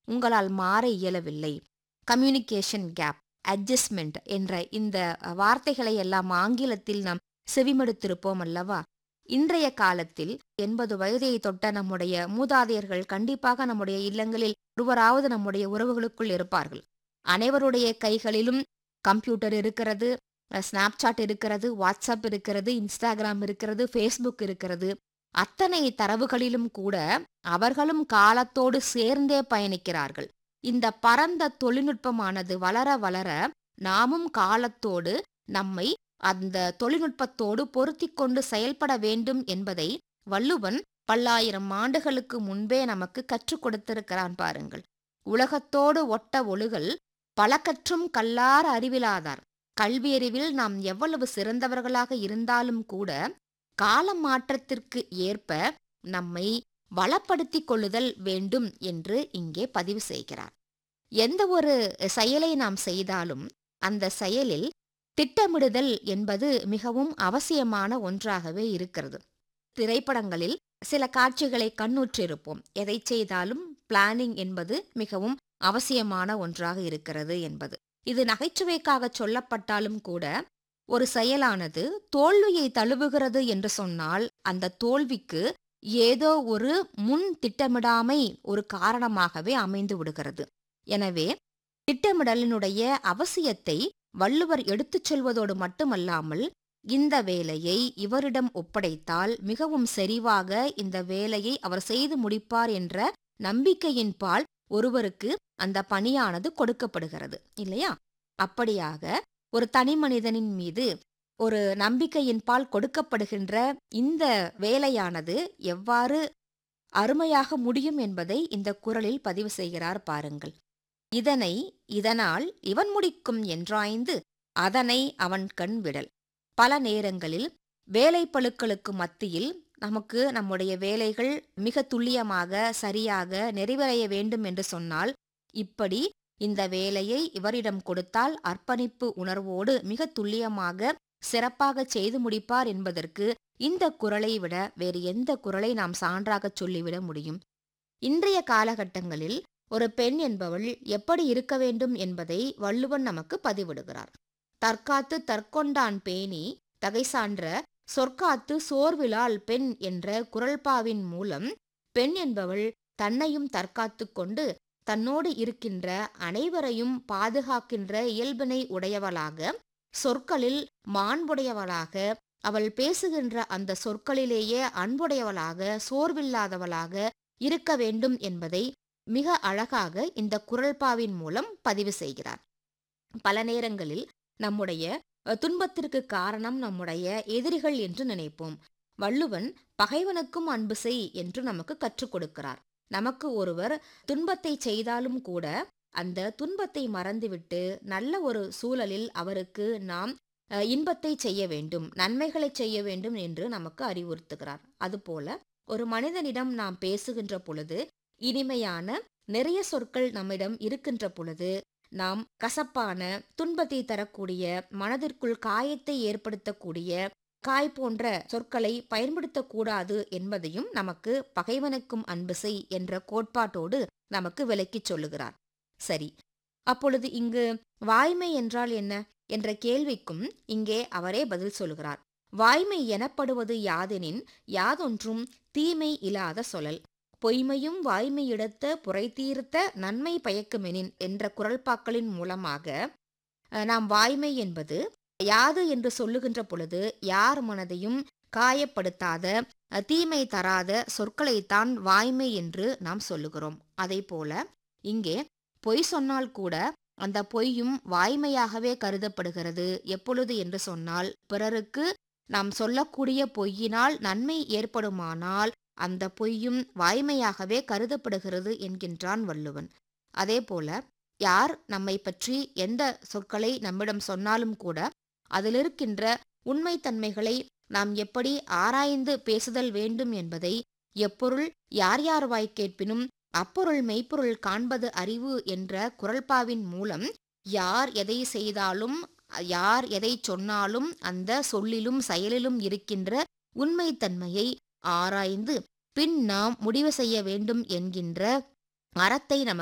உங்களால் மாற இயலவில்லை கம்யூனிகேஷன் கேப் அட்ஜஸ்ட்மெண்ட் என்ற இந்த வார்த்தைகளை எல்லாம் ஆங்கிலத்தில் நாம் செவிமடுத்திருப்போம் அல்லவா இன்றைய காலத்தில் எண்பது வயதை தொட்ட நம்முடைய மூதாதையர்கள் கண்டிப்பாக நம்முடைய இல்லங்களில் ஒருவராவது நம்முடைய உறவுகளுக்குள் இருப்பார்கள் அனைவருடைய கைகளிலும் கம்ப்யூட்டர் இருக்கிறது ஸ்னாப்சாட் இருக்கிறது வாட்ஸ்அப் இருக்கிறது இன்ஸ்டாகிராம் இருக்கிறது ஃபேஸ்புக் இருக்கிறது அத்தனை தரவுகளிலும் கூட அவர்களும் காலத்தோடு சேர்ந்தே பயணிக்கிறார்கள் இந்த பரந்த தொழில்நுட்பமானது வளர வளர நாமும் காலத்தோடு நம்மை அந்த தொழில்நுட்பத்தோடு பொருத்தி கொண்டு செயல்பட வேண்டும் என்பதை வள்ளுவன் பல்லாயிரம் ஆண்டுகளுக்கு முன்பே நமக்கு கற்றுக் கொடுத்திருக்கிறான் பாருங்கள் உலகத்தோடு ஒட்ட ஒழுகல் பல கற்றும் கல்லார் அறிவிலாதார் கல்வியறிவில் நாம் எவ்வளவு சிறந்தவர்களாக இருந்தாலும் கூட கால மாற்றத்திற்கு ஏற்ப நம்மை வளப்படுத்திக் கொள்ளுதல் வேண்டும் என்று இங்கே பதிவு செய்கிறார் எந்த ஒரு செயலை நாம் செய்தாலும் அந்த செயலில் திட்டமிடுதல் என்பது மிகவும் அவசியமான ஒன்றாகவே இருக்கிறது திரைப்படங்களில் சில காட்சிகளை கண்ணுற்றிருப்போம் எதை செய்தாலும் பிளானிங் என்பது மிகவும் அவசியமான ஒன்றாக இருக்கிறது என்பது இது நகைச்சுவைக்காக சொல்லப்பட்டாலும் கூட ஒரு செயலானது தோல்வியை தழுவுகிறது என்று சொன்னால் அந்த தோல்விக்கு ஏதோ ஒரு முன் திட்டமிடாமை ஒரு காரணமாகவே அமைந்து விடுகிறது எனவே திட்டமிடலினுடைய அவசியத்தை வள்ளுவர் எடுத்துச் சொல்வதோடு மட்டுமல்லாமல் இந்த வேலையை இவரிடம் ஒப்படைத்தால் மிகவும் செறிவாக இந்த வேலையை அவர் செய்து முடிப்பார் என்ற நம்பிக்கையின் பால் ஒருவருக்கு அந்த பணியானது கொடுக்கப்படுகிறது இல்லையா அப்படியாக ஒரு தனி மனிதனின் மீது ஒரு நம்பிக்கையின் பால் கொடுக்கப்படுகின்ற இந்த வேலையானது எவ்வாறு அருமையாக முடியும் என்பதை இந்த குரலில் பதிவு செய்கிறார் பாருங்கள் இதனை இதனால் இவன் முடிக்கும் என்றாய்ந்து அதனை அவன் கண் விடல் பல நேரங்களில் வேலைப்பளுக்களுக்கு மத்தியில் நமக்கு நம்முடைய வேலைகள் மிக துல்லியமாக சரியாக நிறைவடைய வேண்டும் என்று சொன்னால் இப்படி இந்த வேலையை இவரிடம் கொடுத்தால் அர்ப்பணிப்பு உணர்வோடு மிக துல்லியமாக சிறப்பாக செய்து முடிப்பார் என்பதற்கு இந்த குரலை விட வேறு எந்த குரலை நாம் சான்றாக சொல்லிவிட முடியும் இன்றைய காலகட்டங்களில் ஒரு பெண் என்பவள் எப்படி இருக்க வேண்டும் என்பதை வள்ளுவன் நமக்கு பதிவிடுகிறார் தற்காத்து தற்கொண்டான் பேணி தகை சான்ற சொற்காத்து சோர்விலால் பெண் என்ற குரல்பாவின் மூலம் பெண் என்பவள் தன்னையும் தற்காத்து கொண்டு தன்னோடு இருக்கின்ற அனைவரையும் பாதுகாக்கின்ற இயல்பினை உடையவளாக சொற்களில் மாண்புடையவளாக அவள் பேசுகின்ற அந்த சொற்களிலேயே அன்புடையவளாக சோர்வில்லாதவளாக இருக்க வேண்டும் என்பதை மிக அழகாக இந்த குரல்பாவின் மூலம் பதிவு செய்கிறார் பல நேரங்களில் நம்முடைய துன்பத்திற்கு காரணம் நம்முடைய எதிரிகள் என்று நினைப்போம் வள்ளுவன் பகைவனுக்கும் அன்பு செய் என்று நமக்கு கற்றுக் கொடுக்கிறார் நமக்கு ஒருவர் துன்பத்தை செய்தாலும் கூட அந்த துன்பத்தை மறந்துவிட்டு நல்ல ஒரு சூழலில் அவருக்கு நாம் இன்பத்தை செய்ய வேண்டும் நன்மைகளை செய்ய வேண்டும் என்று நமக்கு அறிவுறுத்துகிறார் அதுபோல ஒரு மனிதனிடம் நாம் பேசுகின்ற பொழுது இனிமையான நிறைய சொற்கள் நம்மிடம் இருக்கின்ற பொழுது நாம் கசப்பான துன்பத்தை தரக்கூடிய மனதிற்குள் காயத்தை ஏற்படுத்தக்கூடிய காய் போன்ற சொற்களை பயன்படுத்தக்கூடாது என்பதையும் நமக்கு பகைவனுக்கும் அன்பு செய் என்ற கோட்பாட்டோடு நமக்கு விளக்கிச் சொல்லுகிறார் சரி அப்பொழுது இங்கு வாய்மை என்றால் என்ன என்ற கேள்விக்கும் இங்கே அவரே பதில் சொல்கிறார் வாய்மை எனப்படுவது யாதெனின் யாதொன்றும் தீமை இல்லாத சொல்லல் பொய்மையும் வாய்மையிடத்த புரைத்தீர்த்த நன்மை பயக்குமெனின் என்ற குரல்பாக்களின் மூலமாக நாம் வாய்மை என்பது யாது என்று சொல்லுகின்ற பொழுது யார் மனதையும் காயப்படுத்தாத தீமை தராத சொற்களைத்தான் வாய்மை என்று நாம் சொல்லுகிறோம் அதே போல இங்கே பொய் சொன்னால் கூட அந்த பொய்யும் வாய்மையாகவே கருதப்படுகிறது எப்பொழுது என்று சொன்னால் பிறருக்கு நாம் சொல்லக்கூடிய பொய்யினால் நன்மை ஏற்படுமானால் அந்த பொய்யும் வாய்மையாகவே கருதப்படுகிறது என்கின்றான் வள்ளுவன் அதே போல யார் நம்மை பற்றி எந்த சொற்களை நம்மிடம் சொன்னாலும் கூட அதிலிருக்கின்ற உண்மைத்தன்மைகளை நாம் எப்படி ஆராய்ந்து பேசுதல் வேண்டும் என்பதை எப்பொருள் யார் யார் வாய் கேட்பினும் அப்பொருள் மெய்ப்பொருள் காண்பது அறிவு என்ற குரல்பாவின் மூலம் யார் எதை செய்தாலும் யார் எதை சொன்னாலும் அந்த சொல்லிலும் செயலிலும் இருக்கின்ற உண்மைத்தன்மையை ஆராய்ந்து பின் நாம் முடிவு செய்ய வேண்டும் என்கின்ற அறத்தை நமக்கு